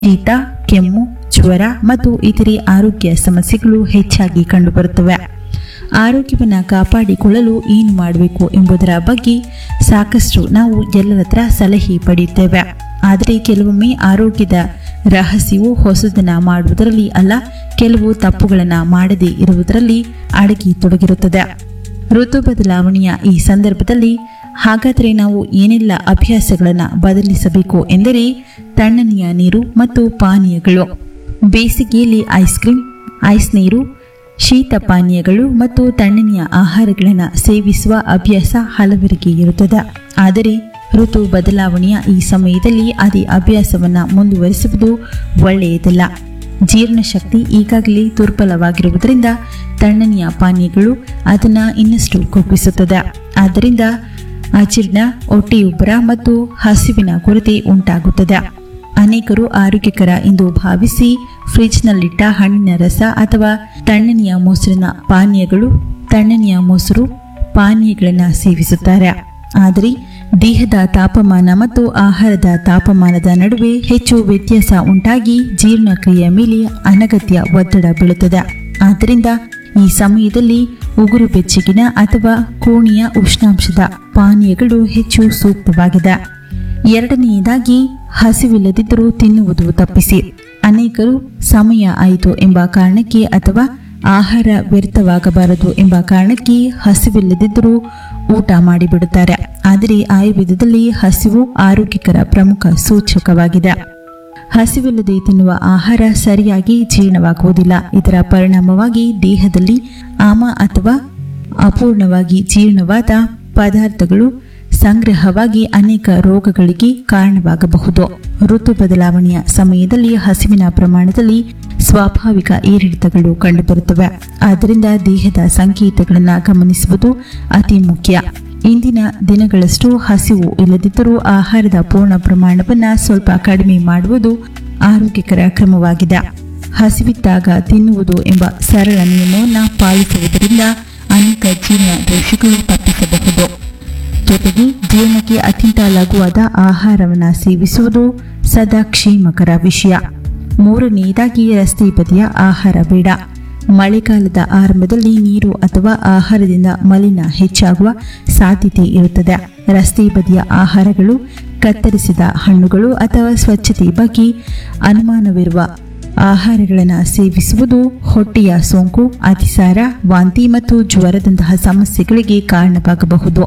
ಶೀತ ಕೆಮ್ಮು ಜ್ವರ ಮತ್ತು ಇತರೆ ಆರೋಗ್ಯ ಸಮಸ್ಯೆಗಳು ಹೆಚ್ಚಾಗಿ ಕಂಡುಬರುತ್ತವೆ ಆರೋಗ್ಯವನ್ನು ಕಾಪಾಡಿಕೊಳ್ಳಲು ಏನು ಮಾಡಬೇಕು ಎಂಬುದರ ಬಗ್ಗೆ ಸಾಕಷ್ಟು ನಾವು ಎಲ್ಲರ ಹತ್ರ ಸಲಹೆ ಪಡೆಯುತ್ತೇವೆ ಆದರೆ ಕೆಲವೊಮ್ಮೆ ಆರೋಗ್ಯದ ರಹಸ್ಯವು ಹೊಸದನ್ನ ಮಾಡುವುದರಲ್ಲಿ ಅಲ್ಲ ಕೆಲವು ತಪ್ಪುಗಳನ್ನು ಮಾಡದೇ ಇರುವುದರಲ್ಲಿ ಅಡಗಿ ತೊಡಗಿರುತ್ತದೆ ಋತು ಬದಲಾವಣೆಯ ಈ ಸಂದರ್ಭದಲ್ಲಿ ಹಾಗಾದರೆ ನಾವು ಏನೆಲ್ಲ ಅಭ್ಯಾಸಗಳನ್ನು ಬದಲಿಸಬೇಕು ಎಂದರೆ ತಣ್ಣನೆಯ ನೀರು ಮತ್ತು ಪಾನೀಯಗಳು ಬೇಸಿಗೆಯಲ್ಲಿ ಐಸ್ ಕ್ರೀಮ್ ಐಸ್ ನೀರು ಶೀತ ಪಾನೀಯಗಳು ಮತ್ತು ತಣ್ಣನೆಯ ಆಹಾರಗಳನ್ನು ಸೇವಿಸುವ ಅಭ್ಯಾಸ ಹಲವರಿಗೆ ಇರುತ್ತದೆ ಆದರೆ ಋತು ಬದಲಾವಣೆಯ ಈ ಸಮಯದಲ್ಲಿ ಅದೇ ಅಭ್ಯಾಸವನ್ನು ಮುಂದುವರಿಸುವುದು ಒಳ್ಳೆಯದಲ್ಲ ಜೀರ್ಣಶಕ್ತಿ ಈಗಾಗಲೇ ದುರ್ಬಲವಾಗಿರುವುದರಿಂದ ತಣ್ಣನೆಯ ಪಾನೀಯಗಳು ಅದನ್ನು ಇನ್ನಷ್ಟು ಕುಗ್ಗಿಸುತ್ತದೆ ಆದ್ದರಿಂದ ಅಜೀರ್ಣ ಹೊಟ್ಟೆಯುಬ್ಬರ ಮತ್ತು ಹಸಿವಿನ ಕೊರತೆ ಉಂಟಾಗುತ್ತದೆ ಅನೇಕರು ಆರೋಗ್ಯಕರ ಎಂದು ಭಾವಿಸಿ ಫ್ರಿಜ್ನಲ್ಲಿಟ್ಟ ಹಣ್ಣಿನ ರಸ ಅಥವಾ ತಣ್ಣನೆಯ ಮೊಸರಿನ ಪಾನೀಯಗಳು ತಣ್ಣನೆಯ ಮೊಸರು ಪಾನೀಯಗಳನ್ನು ಸೇವಿಸುತ್ತಾರೆ ಆದರೆ ದೇಹದ ತಾಪಮಾನ ಮತ್ತು ಆಹಾರದ ತಾಪಮಾನದ ನಡುವೆ ಹೆಚ್ಚು ವ್ಯತ್ಯಾಸ ಉಂಟಾಗಿ ಜೀರ್ಣಕ್ರಿಯೆಯ ಮೇಲೆ ಅನಗತ್ಯ ಒತ್ತಡ ಬೀಳುತ್ತದೆ ಆದ್ದರಿಂದ ಈ ಸಮಯದಲ್ಲಿ ಉಗುರು ಬೆಚ್ಚಗಿನ ಅಥವಾ ಕೋಣೆಯ ಉಷ್ಣಾಂಶದ ಪಾನೀಯಗಳು ಹೆಚ್ಚು ಸೂಕ್ತವಾಗಿದೆ ಎರಡನೆಯದಾಗಿ ಹಸಿವಿಲ್ಲದಿದ್ದರೂ ತಿನ್ನುವುದು ತಪ್ಪಿಸಿ ಅನೇಕರು ಸಮಯ ಆಯಿತು ಎಂಬ ಕಾರಣಕ್ಕೆ ಅಥವಾ ಆಹಾರ ವ್ಯರ್ಥವಾಗಬಾರದು ಎಂಬ ಕಾರಣಕ್ಕೆ ಹಸಿವಿಲ್ಲದಿದ್ದರೂ ಊಟ ಮಾಡಿಬಿಡುತ್ತಾರೆ ಆದರೆ ಆಯುರ್ವೇದದಲ್ಲಿ ಹಸಿವು ಆರೋಗ್ಯಕರ ಪ್ರಮುಖ ಸೂಚಕವಾಗಿದೆ ಹಸಿವಿಲ್ಲದೆ ತಿನ್ನುವ ಆಹಾರ ಸರಿಯಾಗಿ ಜೀರ್ಣವಾಗುವುದಿಲ್ಲ ಇದರ ಪರಿಣಾಮವಾಗಿ ದೇಹದಲ್ಲಿ ಆಮ ಅಥವಾ ಅಪೂರ್ಣವಾಗಿ ಜೀರ್ಣವಾದ ಪದಾರ್ಥಗಳು ಸಂಗ್ರಹವಾಗಿ ಅನೇಕ ರೋಗಗಳಿಗೆ ಕಾರಣವಾಗಬಹುದು ಋತು ಬದಲಾವಣೆಯ ಸಮಯದಲ್ಲಿ ಹಸಿವಿನ ಪ್ರಮಾಣದಲ್ಲಿ ಸ್ವಾಭಾವಿಕ ಏರಿಳಿತಗಳು ಕಂಡುಬರುತ್ತವೆ ಆದ್ದರಿಂದ ದೇಹದ ಸಂಕೇತಗಳನ್ನು ಗಮನಿಸುವುದು ಅತಿ ಮುಖ್ಯ ಇಂದಿನ ದಿನಗಳಷ್ಟು ಹಸಿವು ಇಲ್ಲದಿದ್ದರೂ ಆಹಾರದ ಪೂರ್ಣ ಪ್ರಮಾಣವನ್ನು ಸ್ವಲ್ಪ ಕಡಿಮೆ ಮಾಡುವುದು ಆರೋಗ್ಯಕರ ಕ್ರಮವಾಗಿದೆ ಹಸಿವಿದ್ದಾಗ ತಿನ್ನುವುದು ಎಂಬ ಸರಳ ನಿಯಮವನ್ನು ಪಾಲಿಸುವುದರಿಂದ ಅನೇಕ ಜೀರ್ಣ ದೋಷಗಳು ತಪ್ಪಿಸಬಹುದು ಜೊತೆಗೆ ಜೀರ್ಣಕ್ಕೆ ಅತ್ಯಂತ ಲಘುವಾದ ಆಹಾರವನ್ನು ಸೇವಿಸುವುದು ಸದಾ ಕ್ಷೇಮಕರ ವಿಷಯ ಮೂರನೆಯದಾಗಿ ರಸ್ತೆ ಬದಿಯ ಆಹಾರ ಬೇಡ ಮಳೆಗಾಲದ ಆರಂಭದಲ್ಲಿ ನೀರು ಅಥವಾ ಆಹಾರದಿಂದ ಮಲಿನ ಹೆಚ್ಚಾಗುವ ಸಾಧ್ಯತೆ ಇರುತ್ತದೆ ರಸ್ತೆ ಬದಿಯ ಆಹಾರಗಳು ಕತ್ತರಿಸಿದ ಹಣ್ಣುಗಳು ಅಥವಾ ಸ್ವಚ್ಛತೆ ಬಗ್ಗೆ ಅನುಮಾನವಿರುವ ಆಹಾರಗಳನ್ನು ಸೇವಿಸುವುದು ಹೊಟ್ಟೆಯ ಸೋಂಕು ಅತಿಸಾರ ವಾಂತಿ ಮತ್ತು ಜ್ವರದಂತಹ ಸಮಸ್ಯೆಗಳಿಗೆ ಕಾರಣವಾಗಬಹುದು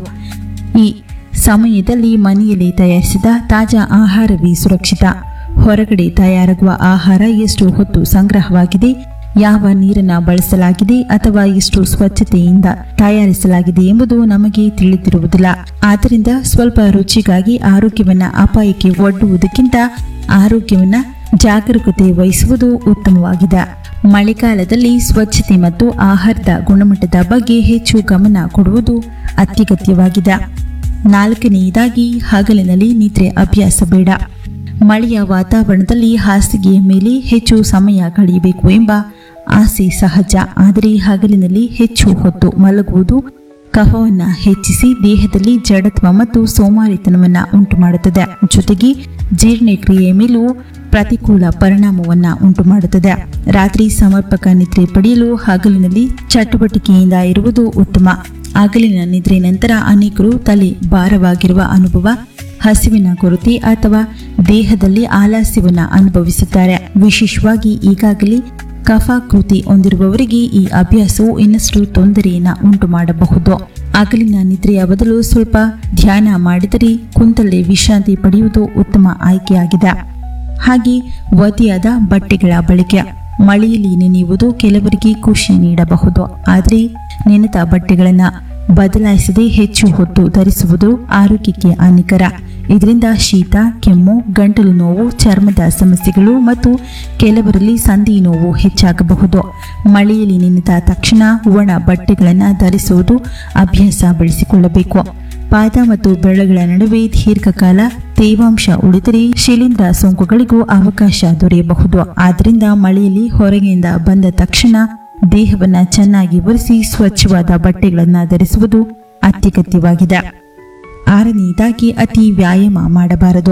ಈ ಸಮಯದಲ್ಲಿ ಮನೆಯಲ್ಲಿ ತಯಾರಿಸಿದ ತಾಜಾ ಆಹಾರವೇ ಸುರಕ್ಷಿತ ಹೊರಗಡೆ ತಯಾರಾಗುವ ಆಹಾರ ಎಷ್ಟು ಹೊತ್ತು ಸಂಗ್ರಹವಾಗಿದೆ ಯಾವ ನೀರನ್ನು ಬಳಸಲಾಗಿದೆ ಅಥವಾ ಎಷ್ಟು ಸ್ವಚ್ಛತೆಯಿಂದ ತಯಾರಿಸಲಾಗಿದೆ ಎಂಬುದು ನಮಗೆ ತಿಳಿದಿರುವುದಿಲ್ಲ ಆದ್ದರಿಂದ ಸ್ವಲ್ಪ ರುಚಿಗಾಗಿ ಆರೋಗ್ಯವನ್ನ ಅಪಾಯಕ್ಕೆ ಒಡ್ಡುವುದಕ್ಕಿಂತ ಆರೋಗ್ಯವನ್ನ ಜಾಗರೂಕತೆ ವಹಿಸುವುದು ಉತ್ತಮವಾಗಿದೆ ಮಳೆಗಾಲದಲ್ಲಿ ಸ್ವಚ್ಛತೆ ಮತ್ತು ಆಹಾರದ ಗುಣಮಟ್ಟದ ಬಗ್ಗೆ ಹೆಚ್ಚು ಗಮನ ಕೊಡುವುದು ಅತ್ಯಗತ್ಯವಾಗಿದೆ ನಾಲ್ಕನೆಯದಾಗಿ ಹಗಲಿನಲ್ಲಿ ನಿದ್ರೆ ಅಭ್ಯಾಸ ಬೇಡ ಮಳೆಯ ವಾತಾವರಣದಲ್ಲಿ ಹಾಸಿಗೆಯ ಮೇಲೆ ಹೆಚ್ಚು ಸಮಯ ಕಳೆಯಬೇಕು ಎಂಬ ಆಸೆ ಸಹಜ ಆದರೆ ಹಗಲಿನಲ್ಲಿ ಹೆಚ್ಚು ಹೊತ್ತು ಮಲಗುವುದು ಕಫವನ್ನು ಹೆಚ್ಚಿಸಿ ದೇಹದಲ್ಲಿ ಜಡತ್ವ ಮತ್ತು ಸೋಮಾರಿತನವನ್ನು ಉಂಟು ಮಾಡುತ್ತದೆ ಜೊತೆಗೆ ಜೀರ್ಣಕ್ರಿಯೆಯ ಮೇಲೂ ಪ್ರತಿಕೂಲ ಪರಿಣಾಮವನ್ನು ಉಂಟು ಮಾಡುತ್ತದೆ ರಾತ್ರಿ ಸಮರ್ಪಕ ನಿದ್ರೆ ಪಡೆಯಲು ಹಗಲಿನಲ್ಲಿ ಚಟುವಟಿಕೆಯಿಂದ ಇರುವುದು ಉತ್ತಮ ಹಗಲಿನ ನಿದ್ರೆ ನಂತರ ಅನೇಕರು ತಲೆ ಭಾರವಾಗಿರುವ ಅನುಭವ ಹಸಿವಿನ ಕೊರತೆ ಅಥವಾ ದೇಹದಲ್ಲಿ ಆಲಸ್ಯವನ್ನು ಅನುಭವಿಸುತ್ತಾರೆ ವಿಶೇಷವಾಗಿ ಈಗಾಗಲೇ ಕಫಾಕೃತಿ ಹೊಂದಿರುವವರಿಗೆ ಈ ಅಭ್ಯಾಸವು ಇನ್ನಷ್ಟು ತೊಂದರೆಯನ್ನು ಉಂಟು ಮಾಡಬಹುದು ಹಗಲಿನ ನಿದ್ರೆಯ ಬದಲು ಸ್ವಲ್ಪ ಧ್ಯಾನ ಮಾಡಿದರೆ ಕುಂತಲ್ಲೇ ವಿಶ್ರಾಂತಿ ಪಡೆಯುವುದು ಉತ್ತಮ ಆಯ್ಕೆಯಾಗಿದೆ ಹಾಗೆ ಒದೆಯಾದ ಬಟ್ಟೆಗಳ ಬಳಕೆ ಮಳೆಯಲ್ಲಿ ನೆನೆಯುವುದು ಕೆಲವರಿಗೆ ಖುಷಿ ನೀಡಬಹುದು ಆದರೆ ನೆನೆದ ಬಟ್ಟೆಗಳನ್ನು ಬದಲಾಯಿಸದೆ ಹೆಚ್ಚು ಹೊತ್ತು ಧರಿಸುವುದು ಆರೋಗ್ಯಕ್ಕೆ ಹಾನಿಕರ ಇದರಿಂದ ಶೀತ ಕೆಮ್ಮು ಗಂಟಲು ನೋವು ಚರ್ಮದ ಸಮಸ್ಯೆಗಳು ಮತ್ತು ಕೆಲವರಲ್ಲಿ ಸಂಧಿ ನೋವು ಹೆಚ್ಚಾಗಬಹುದು ಮಳೆಯಲ್ಲಿ ನೆನೆದ ತಕ್ಷಣ ಒಣ ಬಟ್ಟೆಗಳನ್ನು ಧರಿಸುವುದು ಅಭ್ಯಾಸ ಬೆಳೆಸಿಕೊಳ್ಳಬೇಕು ಪಾದ ಮತ್ತು ಬೆರಳುಗಳ ನಡುವೆ ದೀರ್ಘಕಾಲ ತೇವಾಂಶ ಉಳಿದರೆ ಶಿಲೀಂಧ್ರ ಸೋಂಕುಗಳಿಗೂ ಅವಕಾಶ ದೊರೆಯಬಹುದು ಆದ್ದರಿಂದ ಮಳೆಯಲ್ಲಿ ಹೊರಗಿನಿಂದ ಬಂದ ತಕ್ಷಣ ದೇಹವನ್ನು ಚೆನ್ನಾಗಿ ಒರೆಸಿ ಸ್ವಚ್ಛವಾದ ಬಟ್ಟೆಗಳನ್ನು ಧರಿಸುವುದು ಅತ್ಯಗತ್ಯವಾಗಿದೆ ಆರನೆಯದಾಗಿ ಅತಿ ವ್ಯಾಯಾಮ ಮಾಡಬಾರದು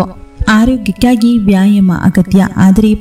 ಆರೋಗ್ಯಕ್ಕಾಗಿ ವ್ಯಾಯಾಮ ಅಗತ್ಯ ಆದರೆ